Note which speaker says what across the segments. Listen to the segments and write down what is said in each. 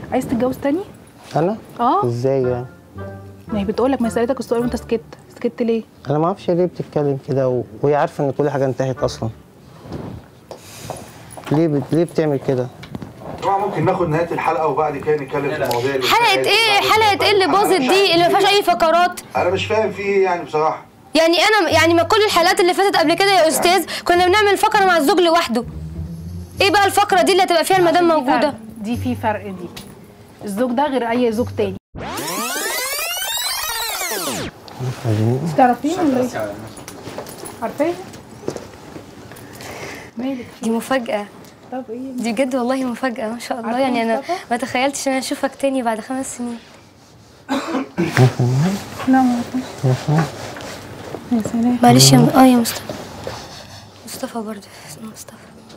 Speaker 1: عايز تتجوز تاني
Speaker 2: انا
Speaker 1: اه
Speaker 2: ازاي يعني
Speaker 1: ما هي بتقول لك ما هي سالتك السؤال وانت سكت سكت ليه
Speaker 2: انا ما اعرفش ليه بتتكلم كده و... وهي عارفه ان كل حاجه انتهت اصلا ليه بت... ليه بتعمل كده
Speaker 3: طبعا ممكن ناخد نهايه الحلقه وبعد كده نتكلم في المواضيع اللي
Speaker 4: حلقه
Speaker 3: انتهت.
Speaker 4: ايه حلقه ايه اللي باظت دي اللي ما فيهاش اي فقرات
Speaker 3: انا مش فاهم في ايه يعني بصراحه
Speaker 4: يعني انا يعني ما كل الحلقات اللي فاتت قبل كده يا استاذ كنا بنعمل فقره مع الزوج لوحده ايه بقى الفقره دي اللي هتبقى فيها المدام
Speaker 1: في
Speaker 4: موجوده
Speaker 1: فرق. دي في فرق دي الزوج ده غير اي زوج تاني تعرفيه ولا ايه؟ عارفاه؟ مالك
Speaker 4: دي مفاجاه
Speaker 1: طب ايه؟
Speaker 4: دي بجد والله مفاجاه ما شاء الله
Speaker 1: عارفة
Speaker 4: يعني انا
Speaker 1: مصطفى؟
Speaker 4: ما تخيلتش ان انا اشوفك تاني بعد خمس سنين
Speaker 1: لا ما اعرفش يا سلام
Speaker 4: معلش يا م... اه يا مصطفى مصطفى برضه اسمه مصطفى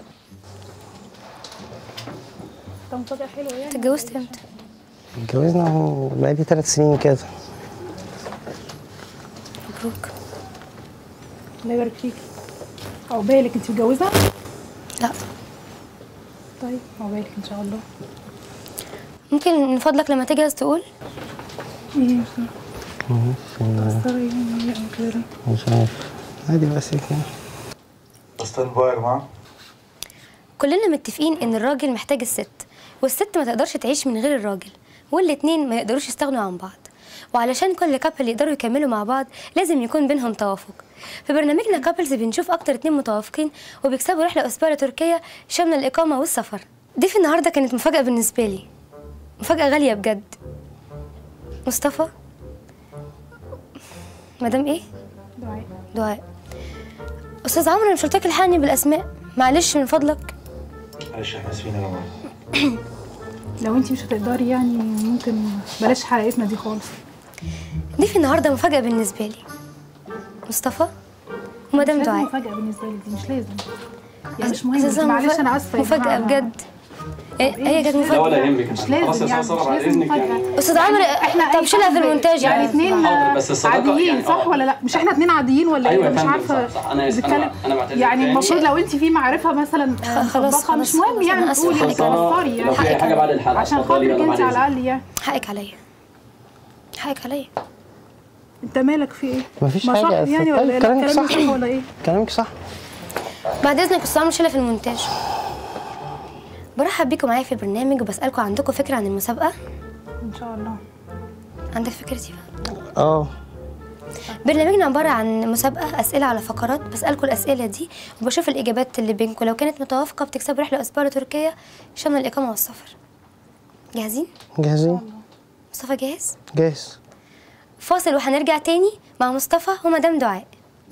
Speaker 1: ده مفاجأة حلوة يعني
Speaker 4: انت اتجوزت امتى؟
Speaker 2: اتجوزنا اهو بقالي ثلاث سنين كده
Speaker 4: مبروك
Speaker 1: الله يبارك فيكي عقبالك انت متجوزة؟
Speaker 4: لا
Speaker 1: طيب عقبالك ان شاء الله
Speaker 4: ممكن من فضلك لما تجهز تقول
Speaker 1: ايه مش تأثري يعني او كده
Speaker 2: مش عارف عادي بس كده
Speaker 3: ستاند باي يا جماعه
Speaker 4: كلنا متفقين ان الراجل محتاج الست والست ما تقدرش تعيش من غير الراجل والاتنين ما يقدروش يستغنوا عن بعض وعلشان كل كابل يقدروا يكملوا مع بعض لازم يكون بينهم توافق في برنامجنا كابلز بنشوف اكتر اتنين متوافقين وبيكسبوا رحله اسبوع تركيا شامله الاقامه والسفر ضيف النهارده كانت مفاجاه بالنسبه لي مفاجاه غاليه بجد مصطفى مدام ايه
Speaker 1: دعاء
Speaker 4: دعاء استاذ عمرو انا مش قلت لك الحقني بالاسماء معلش من فضلك
Speaker 3: معلش احنا اسفين يا جماعه
Speaker 1: لو انت مش هتقدري يعني ممكن بلاش حلقتنا دي خالص
Speaker 4: ضيف النهارده مفاجأة بالنسبة لي مصطفى ومدام
Speaker 1: مش لازم
Speaker 4: دعاء
Speaker 1: مفاجأة بالنسبة لك دي مش لازم يعني مش
Speaker 4: أساساً
Speaker 1: مهم
Speaker 4: مفاجأة-
Speaker 1: معلش انا اسفة يا
Speaker 4: مفاجأة
Speaker 1: جماعة.
Speaker 4: بجد هي هي كانت
Speaker 1: مش
Speaker 5: لا ولا
Speaker 4: مفاجأة
Speaker 5: يهمك
Speaker 1: مش
Speaker 5: خلاص
Speaker 1: لازم
Speaker 5: يا
Speaker 1: يعني
Speaker 5: صلاح
Speaker 1: مش
Speaker 5: بعد
Speaker 1: لازم
Speaker 5: اذنك يعني
Speaker 1: مفاجأة
Speaker 4: استاذ عمرو
Speaker 1: احنا
Speaker 4: طب شيلها في المونتاج
Speaker 1: يعني اتنين
Speaker 5: حاضر، بس الصداقة
Speaker 1: عاديين
Speaker 5: يعني
Speaker 1: صح
Speaker 5: آه.
Speaker 1: ولا لا مش احنا اتنين عاديين ولا
Speaker 5: أيوة
Speaker 1: ايه
Speaker 5: يا
Speaker 1: مش
Speaker 5: فندم،
Speaker 1: عارفه
Speaker 5: صح، صح. أنا آسف، أنا-
Speaker 1: بتكلم-
Speaker 5: أنا بعتذر
Speaker 1: يعني
Speaker 5: تاني.
Speaker 1: المفروض لو انت في معرفه مثلا
Speaker 4: خلاص،
Speaker 1: مطبقه مش
Speaker 4: خلاص،
Speaker 1: مهم
Speaker 4: خلاص،
Speaker 1: يعني
Speaker 4: أنا آسفة.
Speaker 1: تقولي
Speaker 4: حقك
Speaker 1: تكسري
Speaker 5: لو
Speaker 1: يعني
Speaker 5: في اي حاجه بعد الحلقه
Speaker 1: عشان
Speaker 5: اتفضلي،
Speaker 1: خاطرك
Speaker 5: يلا
Speaker 1: انت
Speaker 5: بعد
Speaker 1: على
Speaker 5: إذنك.
Speaker 1: الاقل يعني
Speaker 4: حقك عليا حقك عليا
Speaker 1: انت مالك في ايه؟
Speaker 2: مفيش
Speaker 1: ما
Speaker 2: حاجة
Speaker 1: صح
Speaker 2: يا
Speaker 1: يعني
Speaker 2: أستاذ.
Speaker 1: ولا
Speaker 2: طيب،
Speaker 1: ايه؟
Speaker 2: كلامك
Speaker 1: لا، كلامي
Speaker 2: صح.
Speaker 1: صح ولا ايه؟
Speaker 2: كلامك صح
Speaker 4: بعد اذنك استاذ عمرو شيلها في المونتاج برحب بيكم معايا في البرنامج وبسألكم عندكم فكرة عن المسابقة
Speaker 1: ان شاء الله
Speaker 4: عندك فكرة سيفا
Speaker 2: اه
Speaker 4: برنامجنا عبارة عن مسابقة أسئلة على فقرات بسألكم الأسئلة دي وبشوف الإجابات اللي بينكم لو كانت متوافقة بتكسبوا رحلة أسبوع لتركيا شاملة الإقامة والسفر جاهزين؟
Speaker 2: جاهزين
Speaker 4: مصطفى جاهز؟
Speaker 2: جاهز
Speaker 4: فاصل وهنرجع تاني مع مصطفى ومدام دعاء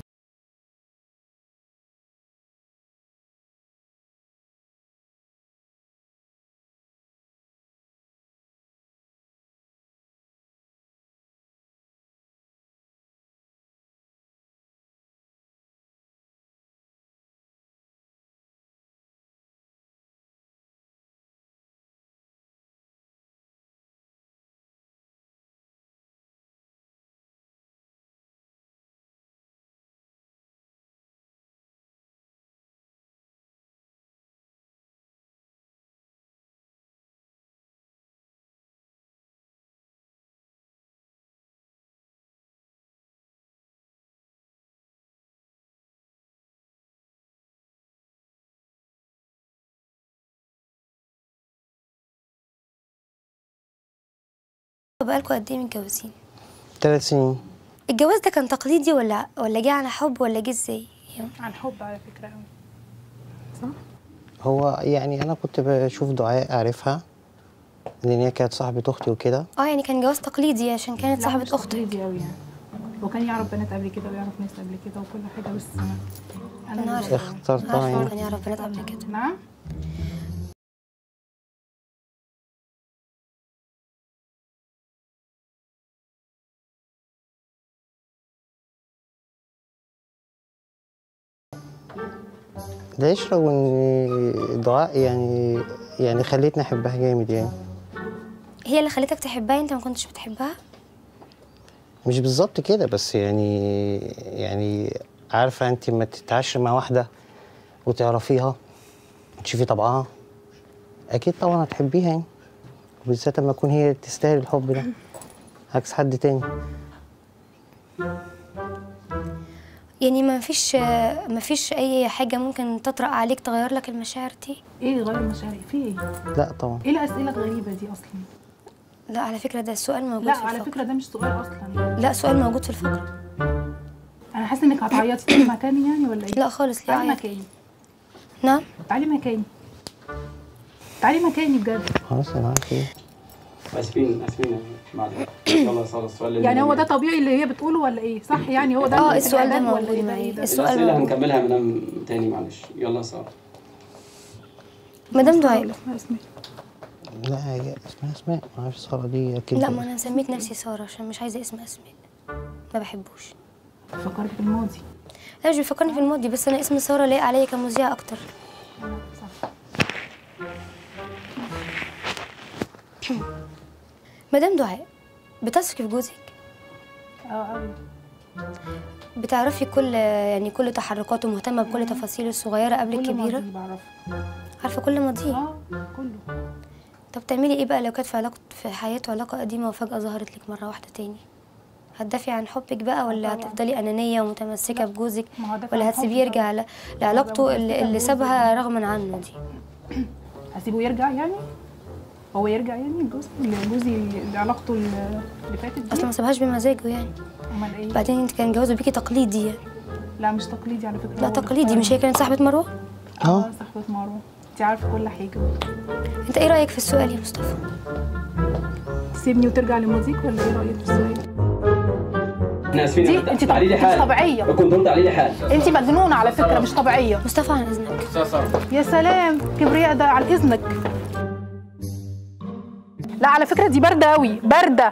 Speaker 4: بقالكوا قد إيه متجوزين؟
Speaker 2: ثلاث سنين
Speaker 4: الجواز ده كان تقليدي ولا ولا جه على حب ولا جه ازاي؟
Speaker 1: عن حب على فكره قوي صح؟
Speaker 2: هو يعني انا كنت بشوف دعاء اعرفها لان هي كانت صاحبة اختي وكده
Speaker 4: اه يعني كان جواز تقليدي عشان كانت صاحبة اختك
Speaker 1: اختي قوي يعني وكان يعرف بنات قبل كده ويعرف ناس قبل كده وكل حاجه بس
Speaker 4: أنا
Speaker 1: انا
Speaker 4: عارفة
Speaker 2: اخترتها
Speaker 4: عارفة
Speaker 2: يعني
Speaker 4: كان يعرف بنات قبل كده
Speaker 1: نعم
Speaker 2: العشرة وان دعاء يعني يعني خليتني احبها جامد يعني
Speaker 4: هي اللي خلتك تحبها انت ما كنتش بتحبها؟
Speaker 2: مش بالظبط كده بس يعني يعني عارفة انت لما تتعاشري مع واحدة وتعرفيها تشوفي طبعها اكيد طبعا هتحبيها يعني وبالذات لما تكون هي تستاهل الحب ده عكس حد تاني
Speaker 4: يعني ما فيش ما فيش اي حاجه ممكن تطرأ عليك تغير لك المشاعر دي
Speaker 1: ايه غير مشاعري في ايه
Speaker 2: لا طبعا
Speaker 1: ايه الاسئله الغريبه دي اصلا
Speaker 4: لا على فكره ده السؤال موجود
Speaker 1: لا
Speaker 4: في
Speaker 1: على
Speaker 4: الفقره
Speaker 1: فكره ده مش سؤال اصلا
Speaker 4: لا سؤال موجود في الفقره
Speaker 1: انا حاسه انك هتعيطي تيجي مكاني يعني ولا ايه
Speaker 4: لا خالص ليه
Speaker 1: تعالي
Speaker 4: عيط
Speaker 1: مكاني
Speaker 4: نعم
Speaker 1: تعالي مكاني تعالي مكاني بجد
Speaker 2: خلاص انا عارف ايه
Speaker 5: اسفين اسفين معلش يلا صار السؤال اللي
Speaker 1: يعني هو ده طبيعي اللي هي بتقوله ولا ايه صح يعني هو ده
Speaker 4: اه
Speaker 1: اللي-
Speaker 4: السؤال ده
Speaker 1: الإعداد ولا
Speaker 4: موجود
Speaker 1: إيه ده؟
Speaker 4: معايا
Speaker 1: إيه ده؟
Speaker 4: السؤال
Speaker 5: الاسئله
Speaker 4: موجود
Speaker 5: هنكملها مدام تاني معلش يلا صار
Speaker 4: مدام دعاء
Speaker 1: اسمها اسمها
Speaker 2: لا هي اسمها اسماء ما اعرفش ساره دي اكيد
Speaker 4: لا ما انا سميت نفسي ساره عشان مش عايزه اسم اسماء ما بحبوش
Speaker 1: فكرت في الماضي
Speaker 4: لا مش بيفكرني في الماضي بس انا اسم ساره لايق عليا كمذيعه اكتر
Speaker 1: صح
Speaker 4: مدام دعاء بتثقي في جوزك
Speaker 1: اه قوي
Speaker 4: بتعرفي كل يعني كل تحركاته مهتمه بكل تفاصيله الصغيره قبل
Speaker 1: كل
Speaker 4: الكبيره
Speaker 1: ماضي بعرفه
Speaker 4: عارفه كل ماضيه
Speaker 1: اه كله
Speaker 4: طب تعملي ايه بقى لو كانت في علاقه في حياته علاقه قديمه وفجاه ظهرت لك مره واحده تاني هتدافعي عن حبك بقى ولا
Speaker 1: طبعاً.
Speaker 4: هتفضلي انانيه ومتمسكه بجوزك
Speaker 1: ما هو دافع
Speaker 4: ولا
Speaker 1: عن
Speaker 4: هتسيبيه
Speaker 1: حبي
Speaker 4: يرجع ل- لعلاقته اللي, اللي سابها رغما عنه دي
Speaker 1: هسيبه يرجع يعني هو يرجع يعني جوزي جوزي اللي علاقته اللي فاتت دي
Speaker 4: اصلا ما سابهاش بمزاجه يعني
Speaker 1: امال ايه
Speaker 4: بعدين انت كان جوازه بيكي تقليدي يعني
Speaker 1: لا مش تقليدي على فكره
Speaker 4: لا
Speaker 1: هو
Speaker 4: تقليدي
Speaker 1: اختار-
Speaker 4: مش هي كانت صاحبه مروه
Speaker 1: اه صاحبة مروه انت عارفه كل حاجه
Speaker 4: انت ايه رايك في السؤال يا مصطفى
Speaker 1: تسيبني وترجع لماضيك ولا ايه رايك في السؤال
Speaker 5: احنا اسفين
Speaker 1: دي-
Speaker 5: يا بنت.
Speaker 1: انت طب-
Speaker 5: تعالي لي
Speaker 1: انت
Speaker 5: حال
Speaker 1: طبيعية.
Speaker 5: كنت قلت علي لي حال
Speaker 1: انت مجنونه على فكره مش طبيعيه
Speaker 4: مصطفى عن اذنك
Speaker 1: يا سلام كبرياء ده على اذنك لا على فكره دي بارده قوي بارده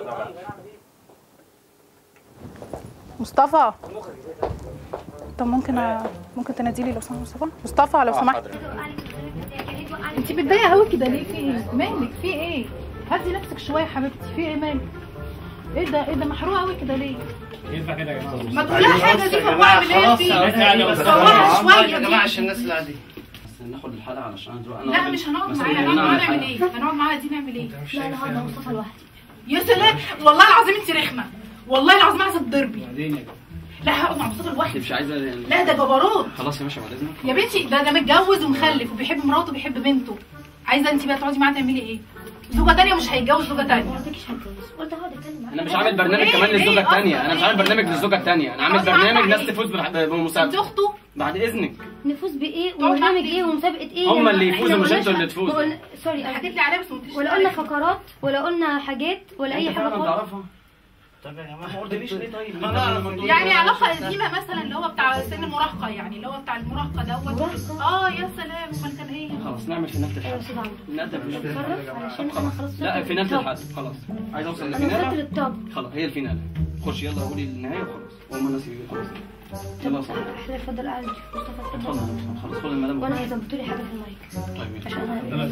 Speaker 1: مصطفى طب ممكن أ... ممكن تناديلي لو سمحت مصطفى مصطفى لو سمحت انت متضايقه قوي كده ليه في ايه مالك في ايه هدي نفسك شويه يا حبيبتي في ايه مالك ايه ده ايه ده محروقه قوي كده ليه
Speaker 6: ينفع كده يا جماعه
Speaker 1: ما تقولها حاجه دي فوقها اعمل ايه فيه فوقها شويه
Speaker 6: يا
Speaker 1: دي.
Speaker 6: جماعه عشان الناس اللي قاعدين
Speaker 5: بس ناخد الحلقه علشان نروح
Speaker 1: لا مش هنقعد معاها هنقعد معاها نعمل ايه؟ هنقعد معاها دي نعمل ايه؟
Speaker 6: لا لا هقعد مع مصطفى لوحدي
Speaker 1: يا سلام والله العظيم انت رخمه والله العظيم عايزه تضربي
Speaker 5: بعدين يا جماعة.
Speaker 1: لا هقعد مع مصطفى
Speaker 5: انت
Speaker 1: لوحدي
Speaker 5: مش عايزه يعني
Speaker 1: لا ده جبروت
Speaker 5: خلاص يا باشا بعد اذنك
Speaker 1: يا بنتي ده ده متجوز ومخلف وبيحب مراته وبيحب بنته عايزه انت بقى تقعدي معاه تعملي ايه؟ زوجه تانية مش هيتجوز زوجه
Speaker 6: ما
Speaker 1: تانية
Speaker 6: قلتلكش هتجوز قلت هقعد اتكلم معاك
Speaker 5: انا مش عامل برنامج
Speaker 1: ليه؟
Speaker 5: كمان
Speaker 1: ليه
Speaker 5: للزوجه
Speaker 1: أصلاً؟
Speaker 5: الثانيه انا مش عامل برنامج للزوجه الثانيه انا عامل
Speaker 1: خلاص، عارفة
Speaker 5: برنامج ناس
Speaker 1: إيه؟
Speaker 5: تفوز بالح-
Speaker 1: انت
Speaker 5: بمسابقه
Speaker 1: اخته
Speaker 5: بعد اذنك
Speaker 6: نفوز بايه
Speaker 1: تقعد
Speaker 6: وبرنامج
Speaker 1: معاك
Speaker 6: ايه ومسابقه ايه
Speaker 5: هم
Speaker 6: يا
Speaker 5: اللي
Speaker 6: جماعة؟
Speaker 5: يفوزوا
Speaker 6: إحنا
Speaker 5: مش
Speaker 6: ما
Speaker 5: انتوا
Speaker 6: قلناش-
Speaker 5: اللي تفوزوا.
Speaker 6: ما قلنا- سوري
Speaker 1: حكيت لي عليها بس ما قلتليش
Speaker 6: ولا قلنا
Speaker 1: عليها.
Speaker 6: فقرات ولا قلنا حاجات ولا اي
Speaker 5: انت
Speaker 6: حاجه
Speaker 5: فعلا
Speaker 6: خالص
Speaker 5: تعرفها طب يا جماعه ما قلتليش ليه طيب
Speaker 6: ما نعرف.
Speaker 1: يعني علاقه قديمه مثلا اللي هو بتاع سن المراهقه يعني اللي هو بتاع المراهقه دوت
Speaker 6: مراهقة؟
Speaker 1: اه يا سلام امال كان ايه؟
Speaker 5: خلاص نعمل في نفس
Speaker 6: ايوه
Speaker 5: الحلقه
Speaker 6: استاذ عمرو
Speaker 5: نقدم في نفس
Speaker 6: اتصرف
Speaker 5: الحلقه
Speaker 6: علشان
Speaker 5: طب
Speaker 6: انا
Speaker 5: خلاص
Speaker 6: خلاص
Speaker 5: لا
Speaker 6: وصلت
Speaker 5: في نفس
Speaker 6: للتوب.
Speaker 5: الحلقه خلاص عايز اوصل
Speaker 6: انا وصلت
Speaker 5: للفينال
Speaker 6: للتوب
Speaker 5: خلاص هي الفينال خش يلا قولي النهايه وخلاص وهم الناس يجوا خلاص يلا يا صاحبي
Speaker 6: احنا اتفضل قاعد مصطفى
Speaker 5: اتفضل
Speaker 6: اتفضل
Speaker 5: خلاص خد المدام
Speaker 6: وانا هيظبطوا لي حاجه في المايك
Speaker 5: طيب ماشي.
Speaker 6: عشان انا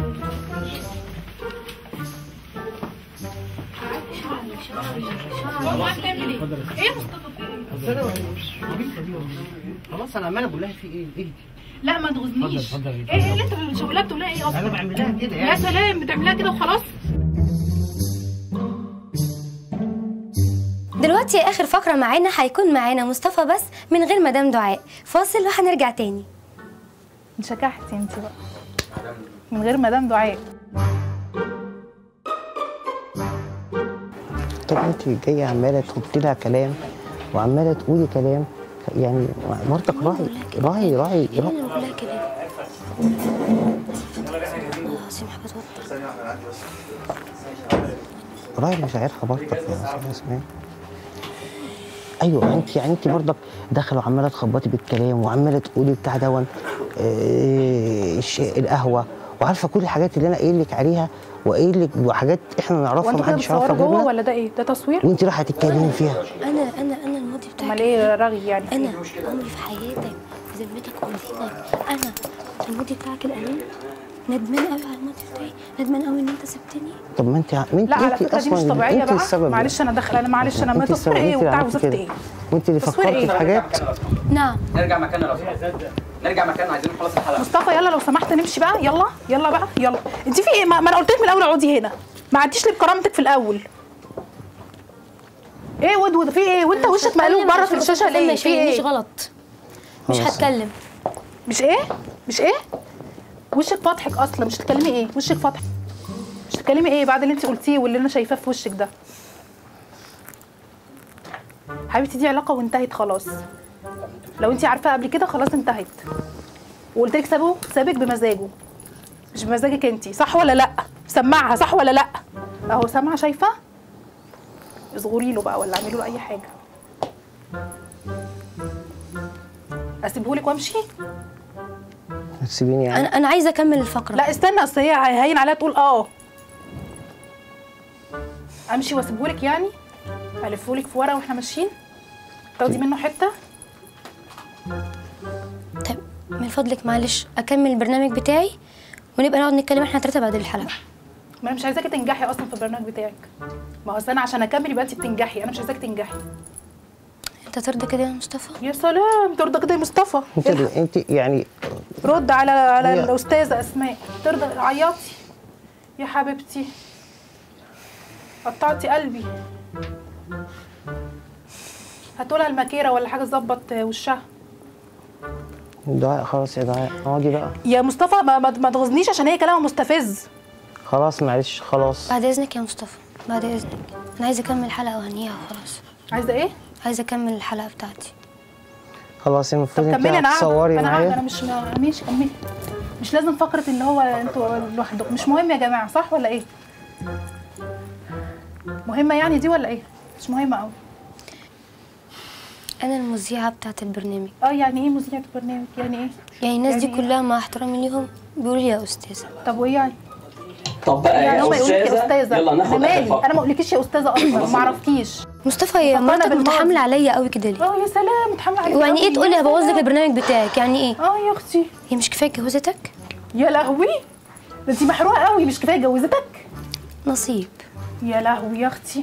Speaker 1: والله بتعمل ايه؟ ايه مصطفى في ايه؟
Speaker 7: خلاص انا عمال بقول لها في ايه ايه
Speaker 1: لا ما تغزنيش
Speaker 7: اتفضل، اتفضل.
Speaker 1: ايه ايه اللي انت بتشاور بتقول لها ايه اصلا؟
Speaker 7: انا بعمل لها كده
Speaker 1: يا
Speaker 7: يعني
Speaker 1: سلام بتعملها كده وخلاص؟
Speaker 4: دلوقتي اخر فقره معانا هيكون معانا مصطفى بس من غير مدام دعاء فاصل وهنرجع تاني
Speaker 1: انشكحتي انت بقى من غير مدام دعاء
Speaker 2: طب انت جايه عماله تحطي لها كلام وعماله تقولي كلام يعني مرتك راعي راعي راعي
Speaker 4: ايه اللي بقول لها كده والله العظيم حاجه توتر
Speaker 2: راعي مشاعرها برضك يا استاذ اسماء ايوه انت يعني انت برضك داخله وعماله تخبطي بالكلام وعماله تقولي بتاع دون آه، الش- القهوه وعارفه كل الحاجات اللي انا قايل لك عليها وقايل لك وحاجات احنا نعرفها
Speaker 1: وانتوا كده
Speaker 2: محدش يعرفها
Speaker 1: بتصوروا جوه
Speaker 2: غيرنا
Speaker 1: ولا ده ايه؟ ده تصوير؟
Speaker 2: وانت رايحه تتكلمي فيها
Speaker 4: انا انا انا الماضي بتاعي
Speaker 1: امال ايه رغي يعني؟
Speaker 4: انا عمري في حياتك في ذمتك قلت لك انا الماضي بتاعك القديم ندمان قوي على الماضي بتاعي ندمان قوي ان انت سبتني
Speaker 2: طب ما انت ما انت
Speaker 1: لا على
Speaker 2: انت
Speaker 1: فكره دي مش
Speaker 2: اصلا
Speaker 1: طبيعيه
Speaker 2: انت
Speaker 1: بقى
Speaker 2: السبب
Speaker 1: معلش انا داخله انا معلش انا ما
Speaker 2: انت السبب
Speaker 1: تصوير ايه
Speaker 2: انت اللي
Speaker 1: وبتاع
Speaker 2: عملتي
Speaker 1: وزفت
Speaker 2: كده
Speaker 1: ايه؟
Speaker 2: وانت اللي
Speaker 1: تصوير
Speaker 2: فكرتي
Speaker 1: ايه؟
Speaker 2: في حاجات
Speaker 4: نعم
Speaker 5: نرجع مكاننا لو سمحت نرجع مكاننا عايزين نخلص الحلقه
Speaker 1: مصطفى يلا لو سمحت نمشي بقى يلا يلا بقى يلا انت في ايه ما, ما انا قلت لك من الاول اقعدي هنا ما عدتيش لي بكرامتك في الاول ايه ودود في ايه وانت وشك مقلوب بره في الشاشه ليه
Speaker 4: مش
Speaker 1: في
Speaker 4: مش
Speaker 1: ايه
Speaker 4: غلط مش
Speaker 2: خلاص.
Speaker 4: هتكلم
Speaker 1: مش ايه مش ايه وشك فاضحك اصلا مش تتكلمي ايه وشك فاضحك مش تتكلمي ايه بعد اللي انت قلتيه واللي انا شايفاه في وشك ده حبيبتي دي علاقه وانتهت خلاص لو انت عارفاها قبل كده خلاص انتهت وقلت لك سابه سابك بمزاجه مش بمزاجك انت صح ولا لا سمعها صح ولا لا اهو سامعه شايفه اصغري له بقى ولا اعملي له اي حاجه اسيبهولك وامشي
Speaker 2: تسيبيني يعني
Speaker 4: انا انا عايزه اكمل الفقره
Speaker 1: لا استنى اصل هي هين عليها تقول اه امشي واسيبهولك يعني الفهولك في ورقه واحنا ماشيين تاخدي منه حته
Speaker 4: طيب من فضلك معلش اكمل البرنامج بتاعي ونبقى نقعد نتكلم احنا ثلاثه بعد الحلقه
Speaker 1: ما انا مش عايزاكي تنجحي اصلا في البرنامج بتاعك ما هو أصل انا عشان اكمل يبقى انت بتنجحي انا مش عايزاكي تنجحي
Speaker 4: انت ترضى كده يا مصطفى
Speaker 1: يا سلام ترضى كده يا مصطفى
Speaker 2: انت انت يعني
Speaker 1: رد على على
Speaker 2: هي-
Speaker 1: الاستاذه اسماء ترضى عيطي يا حبيبتي قطعتي قلبي هاتولها الماكيره ولا حاجه تظبط وشها
Speaker 2: دعاء خلاص يا دعاء اقعدي بقى
Speaker 1: يا مصطفى ما, ما, ما تغزنيش عشان هي كلامها مستفز
Speaker 2: خلاص معلش خلاص
Speaker 4: بعد اذنك يا مصطفى بعد اذنك انا عايزه اكمل الحلقه وهنيها وخلاص
Speaker 1: عايزه ايه
Speaker 4: عايزه اكمل الحلقه بتاعتي
Speaker 2: خلاص المفروض
Speaker 1: طب
Speaker 2: انت
Speaker 1: كملي انا قاعده
Speaker 2: هتصوري
Speaker 1: انا قاعده انا
Speaker 2: معايا
Speaker 1: مش ما- ماشي كملي مش لازم فقره اللي هو انتوا لوحدكم مش مهم يا جماعه صح ولا ايه مهمه يعني دي ولا ايه مش مهمه قوي
Speaker 4: انا المذيعه بتاعت البرنامج
Speaker 1: اه يعني ايه مذيعه البرنامج يعني ايه
Speaker 4: يعني الناس دي
Speaker 1: يعني إيه؟
Speaker 4: كلها مع احترامي ليهم بيقولوا لي يا استاذه
Speaker 1: طب وايه يعني
Speaker 5: طب بقى
Speaker 1: يعني
Speaker 5: يا
Speaker 1: هم يقولوا لك يا
Speaker 5: استاذه
Speaker 1: استاذه
Speaker 5: يلا
Speaker 1: انا
Speaker 5: ناخد اخر
Speaker 1: مالي انا ما
Speaker 5: فقره
Speaker 1: اقولكيش يا استاذه اصلا ما اعرفكيش
Speaker 4: مصطفى هي
Speaker 1: فكرنا
Speaker 4: مراتك
Speaker 1: بالماضي.
Speaker 4: متحامله عليا قوي كده ليه
Speaker 1: اه يا سلام متحمله عليك
Speaker 4: يعني ايه
Speaker 1: أوي،
Speaker 4: تقولي
Speaker 1: يا
Speaker 4: هبوظ لك
Speaker 1: سلام.
Speaker 4: البرنامج بتاعك يعني ايه
Speaker 1: اه يا اختي
Speaker 4: هي مش كفايه جوزتك
Speaker 1: يا لهوي ده انت محروقه قوي مش كفايه جوزتك
Speaker 4: نصيب
Speaker 1: يا لهوي يا اختي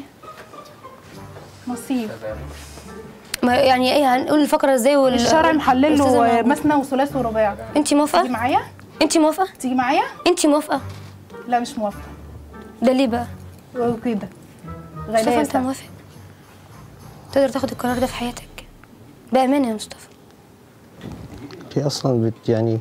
Speaker 1: نصيب
Speaker 4: ما يعني ايه هنقول الفقره ازاي وال
Speaker 1: الشرع محلل
Speaker 4: الأستاذة
Speaker 1: له
Speaker 4: موجودة.
Speaker 1: مثنى وثلاث ورباع
Speaker 4: انت
Speaker 1: تيجي
Speaker 4: موافقه
Speaker 1: معايا
Speaker 4: انت موافقه
Speaker 1: تيجي معايا
Speaker 4: انت موافقه
Speaker 1: لا مش موافقه
Speaker 4: ده ليه بقى
Speaker 1: وكده
Speaker 4: مصطفى انت
Speaker 1: غلاسه
Speaker 4: موافق تقدر تاخد القرار ده في حياتك بامانه يا مصطفى
Speaker 2: هي اصلا بت يعني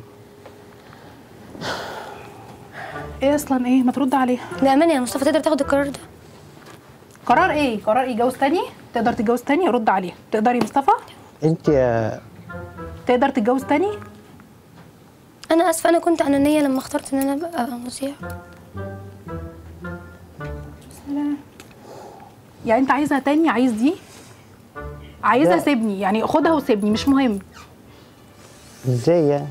Speaker 1: ايه اصلا ايه ما ترد عليها
Speaker 4: بامانه يا مصطفى تقدر تاخد القرار ده
Speaker 1: قرار ايه قرار ايه جوز تاني تقدر تتجوز تاني رد عليها تقدر يا مصطفى
Speaker 2: انت يا
Speaker 1: تقدر تتجوز تاني
Speaker 4: انا اسفه انا كنت انانيه لما اخترت ان انا ابقى مذيعه
Speaker 1: سلام. يعني انت عايزها تاني عايز دي عايزها
Speaker 2: لا.
Speaker 1: سيبني يعني خدها وسيبني مش مهم
Speaker 2: ازاي يعني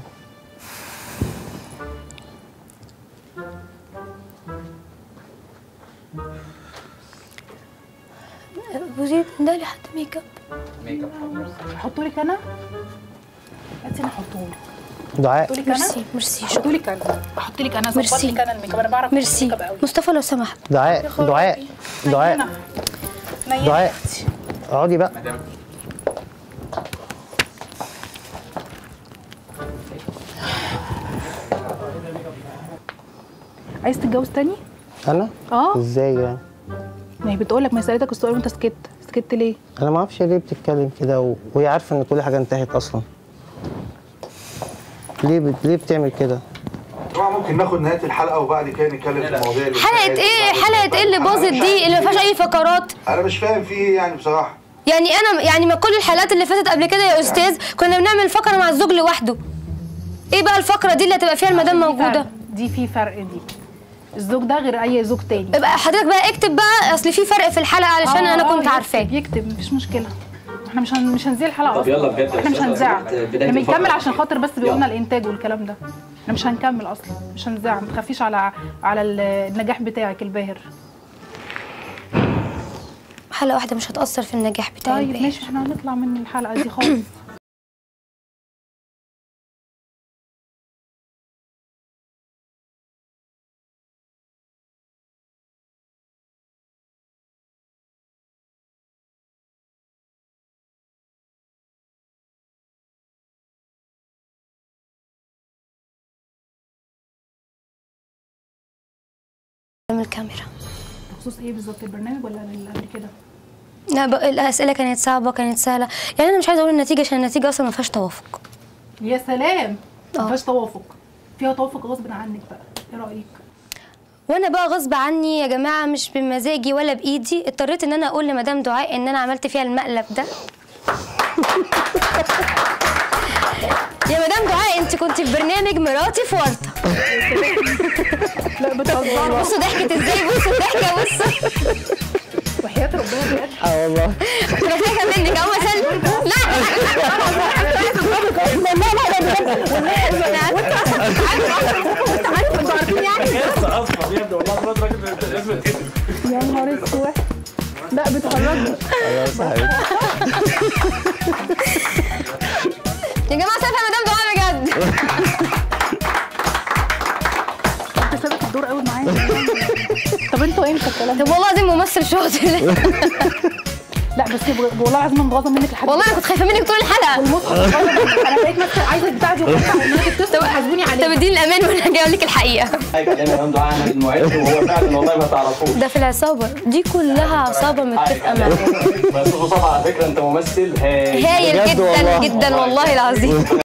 Speaker 4: وزيد ده لي حد ميك اب
Speaker 5: ميك اب حاضر.
Speaker 1: احطهولك انا هاتي انا احطهولك
Speaker 2: دعاء
Speaker 1: احطهولك انا
Speaker 4: ميرسي ميرسي شكرا
Speaker 1: احطهولك انا احطلك انا
Speaker 4: ميرسي.
Speaker 1: ظبطلك انا الميك اب انا بعرف
Speaker 4: ميرسي
Speaker 1: الميك اب قوي
Speaker 4: مصطفى لو سمحت
Speaker 2: دعاء دعاء دعاء
Speaker 1: نينة. نينة.
Speaker 2: دعاء اقعدي بقى
Speaker 5: مدام
Speaker 1: عايز تتجوز تاني
Speaker 2: انا
Speaker 1: اه
Speaker 2: ازاي يعني
Speaker 1: ما هي بتقول لك ما سالتك السؤال وانت سكت سكت ليه
Speaker 2: انا ما اعرفش ليه بتتكلم كده و... وهي عارفه ان كل حاجه انتهت اصلا ليه بت... ليه بتعمل كده
Speaker 3: طبعا ممكن ناخد نهايه الحلقه وبعد كده نتكلم في المواضيع اللي
Speaker 4: حلقه
Speaker 3: انتهت
Speaker 4: ايه
Speaker 3: وبعد
Speaker 4: حلقه
Speaker 3: كده.
Speaker 4: ايه اللي
Speaker 3: أنا
Speaker 4: باظت
Speaker 3: مش
Speaker 4: دي
Speaker 3: عارف
Speaker 4: اللي ما فيهاش
Speaker 3: إيه.
Speaker 4: اي فقرات
Speaker 3: انا مش فاهم في ايه يعني بصراحه
Speaker 4: يعني انا يعني ما كل الحلقات اللي فاتت قبل كده يا استاذ كنا بنعمل فقره مع الزوج لوحده ايه بقى الفقره دي اللي هتبقى فيها المدام
Speaker 1: في
Speaker 4: موجوده
Speaker 1: فرق. دي في فرق دي الزوج ده غير اي زوج تاني
Speaker 4: يبقى حضرتك بقى اكتب بقى اصل في فرق في الحلقه علشان
Speaker 1: آه،
Speaker 4: انا
Speaker 1: آه،
Speaker 4: كنت
Speaker 1: يكتب-
Speaker 4: عارفاه
Speaker 1: يكتب مفيش مشكله احنا مش هن... مش هنزيل الحلقه
Speaker 5: طب
Speaker 1: اصلا
Speaker 5: يلا بجد يا
Speaker 1: احنا مش
Speaker 5: أستاذة،
Speaker 1: هنزعل
Speaker 5: بداية
Speaker 1: احنا بنكمل
Speaker 5: الفقرة.
Speaker 1: عشان خاطر بس بيقولنا
Speaker 5: يلا.
Speaker 1: الانتاج والكلام ده احنا مش هنكمل اصلا مش هنزعل ما تخافيش على على النجاح بتاعك الباهر
Speaker 4: حلقه واحده مش هتاثر في النجاح بتاعي
Speaker 1: طيب
Speaker 4: الباقي.
Speaker 1: ماشي احنا هنطلع من الحلقه دي خالص
Speaker 4: قدام الكاميرا
Speaker 1: بخصوص ايه بالظبط البرنامج ولا اللي قبل كده
Speaker 4: لا بق- الاسئله كانت صعبه كانت سهله يعني انا مش عايزه اقول النتيجه عشان النتيجه اصلا ما فيهاش توافق
Speaker 1: يا سلام
Speaker 4: آه.
Speaker 1: ما فيهاش توافق فيها توافق غصب عنك بقى ايه رايك
Speaker 4: وانا بقى غصب عني يا جماعه مش بمزاجي ولا بايدي اضطريت ان انا اقول لمدام دعاء ان انا عملت فيها المقلب ده يا مدام دعاء انت كنت في برنامج مراتي في ورطه
Speaker 1: لا بتهزروا
Speaker 4: بصوا ضحكت ازاي بصوا الضحكه بصوا
Speaker 1: وحياه ربنا بجد
Speaker 2: اه والله
Speaker 4: انا خايفه منك اهو مثلا لا
Speaker 1: يا نهار اسود لا بتهرجوا
Speaker 2: ايوه صحيح
Speaker 4: يا جماعه سالفه مدام دعاء بجد
Speaker 1: انت سابق الدور قوي معايا طب انتوا امتى الكلام ده؟
Speaker 4: طب والله العظيم ممثل شاطر
Speaker 1: لا بس بج- والله العظيم انا متغاظه منك لحد
Speaker 4: والله انا كنت خايفه منك طول الحلقه
Speaker 1: المصحف اتغير منك. انا بقيت مثلا عايزه البتاع دي وقطع ان انا تتصل وحاسبوني
Speaker 4: طب
Speaker 1: عليه
Speaker 4: اديني الامان وانا جاي اقول لك الحقيقه
Speaker 5: كلام مدام دعاء احمد المعد وهو فعلا والله ما تعرفوش
Speaker 4: ده في العصابه دي كلها عصابه متفقه معايا
Speaker 5: بس مصطفى على فكره انت ممثل هايل
Speaker 4: هايل
Speaker 2: بجد
Speaker 4: جدا
Speaker 2: والله.
Speaker 4: جدا والله العظيم